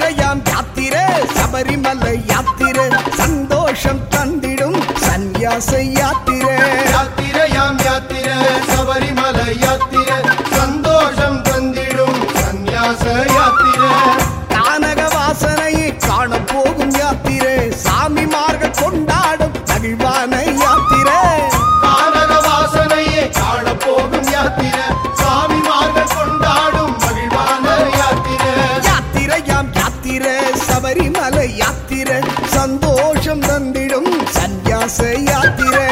யாத்திரையாம் யாத்திரை சபரிமலை யாத்திரை சந்தோஷம் தந்திடும் சந்நியாச யாத்திரை யாத்திரையாம் யாத்திரை சபரிமலை யாத்திரை சந்தோஷம் தந்திடும் சந்நியாச யாத்திரை கானக வாசனையை காண போகும் யாத்திரை சாமிமார்கள் கொண்டாடும் மகிழ்வான யாத்திரை கானக வாசனையே காண போகும் யாத்திரை சாமிமார்கள் கொண்டாடும் மகிழ்வான யாத்திரை யாத்திரையாம் யாத்திரை சபரிமலை யாத்திரை சந்தோஷம் தந்திடும் சந்நியாச யாத்திரை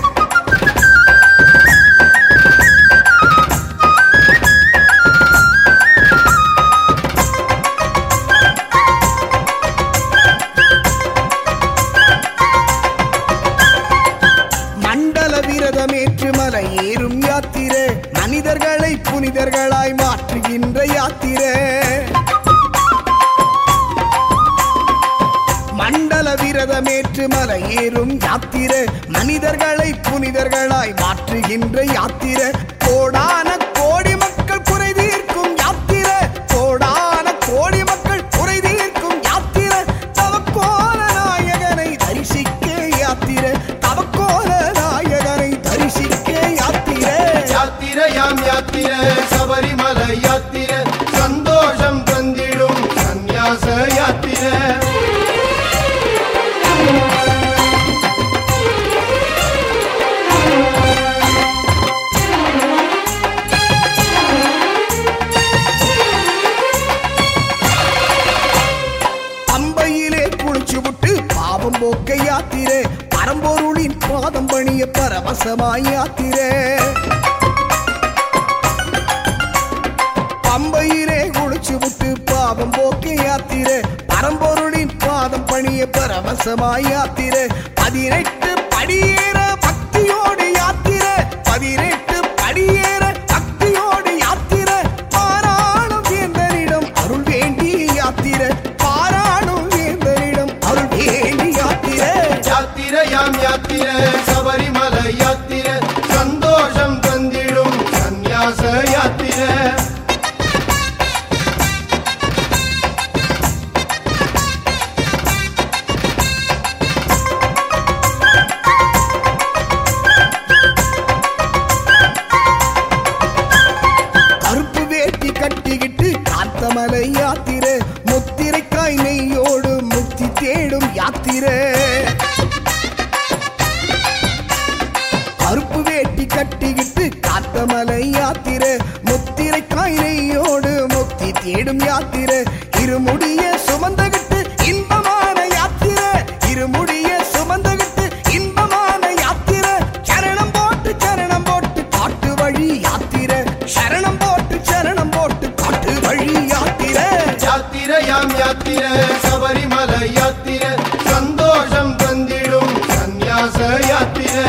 மண்டல விரதமேற்று மலை ஏறும் யாத்திரை மனிதர்களை புனிதர்களாய் மாற்றுகின்ற யாத்திரை மண்டல விரதமேற்று மலை ஏறும் யாத்திரை மனிதர்களை புனிதர்களாய் மாற்றுகின்ற யாத்திரை கோடான கோடி மக்கள் குறை தீர்க்கும் யாத்திரை கோடான கோடி மக்கள் குறை தீர்க்கும் யாத்திரை தவக்கோல நாயகனை தரிசிக்க யாத்திரை தவக்கோல நாயகனை தரிசிக்க யாத்திரை யாத்திரையாம் யாத்திரை சபரிமலை யாத்திரை சந்தோஷம் தந்திடும் சந்நியாச யாத்திரை பம்பையிலே குளிச்சு விட்டு பாவம் போக்க யாத்திரை பரம்பொருளின் பாதம் பணிய பரவசமாய் யாத்திரை பம்பையிலே குளிச்சு விட்டு பாவம் போக்க யாத்திரை பரம்பொருளின் பாதம் பணிய பரவசமாய் யாத்திரை பதினெட்டு படியேற பக்தியோடு யாத்திரை பதினெட்டு படியேற பக்தியோடு யாத்திரை பாராளும் வேந்தனிடம் அருள் வேண்டி யாத்திரை பாராளும் வேந்தனிடம் அருள் வேண்டி யாத்திரை யாத்திரையாம் யாத்திரை சபரிமலை யாத்திரை சந்தோஷம் தந்திடும் சந்நியாச யாத்திரை கருப்பு வேட்டி கட்டிக்கிட்டு காத்தமலை யாத்திரை முத்திரைக்காய் நெய்யோடு முக்தி தேடும் யாத்திரை கருப்பு வேட்டி கட்டிக்கிட்டு காத்தமலை யாத்திரை முத்திரைக்காய் நெய்யோடு முக்தி தேடும் யாத்திரை இருமுடிய சுமந்தகிட்டு இன்பமான யாத்திரை இருமுடிய சுமந்தகிட்டு இன்பமான யாத்திரை சரணம் போட்டு சரணம் போட்டு காட்டு வழி யாத்திரை சரணம் போட்டு சரணம் போட்டு காட்டு வழி யாத்திரை யாத்திரையாம் யாத்திரை சபரிமலை யாத்திரை சந்தோஷம் தந்திடும் சந்நியாச யாத்திரை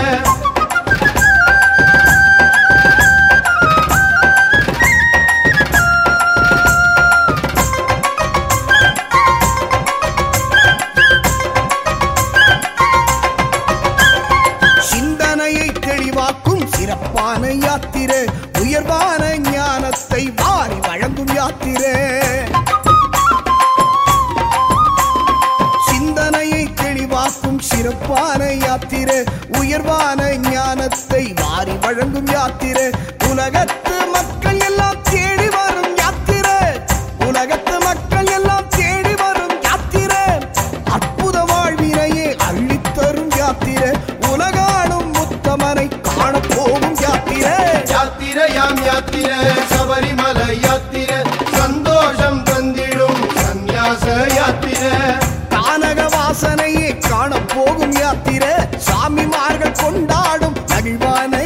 சிந்தனையை தெளிவாக்கும் சிறப்பான யாத்திரை உயர்வான ஞானத்தை வாரி வழங்கும் யாத்திரை சிந்தனையை தெளிவாக்கும் சிறப்பான யாத்திரை உயர்வான ஞானத்தை வாரி வழங்கும் யாத்திரை உலகத்து மக்கள் எல்லாம் தேடி வரும் யாத்திரை உலகத்து மக்கள் எல்லாம் தேடி வரும் யாத்திரை அற்புத வாழ்வினையே அள்ளித்தரும் யாத்திரை உலகாடும் முத்தமனை காணப்போகும் யாத்திரை யாத்திரையாம் யாத்திரை சபரிமலை யாத்திரை சந்தோஷம் தந்திடும் சந்நியாச யாத்திரை கானக வாசனையே காணப்போகும் யாத்திரை சாமிமார்கள் கொண்டாடும் மகிழ்வான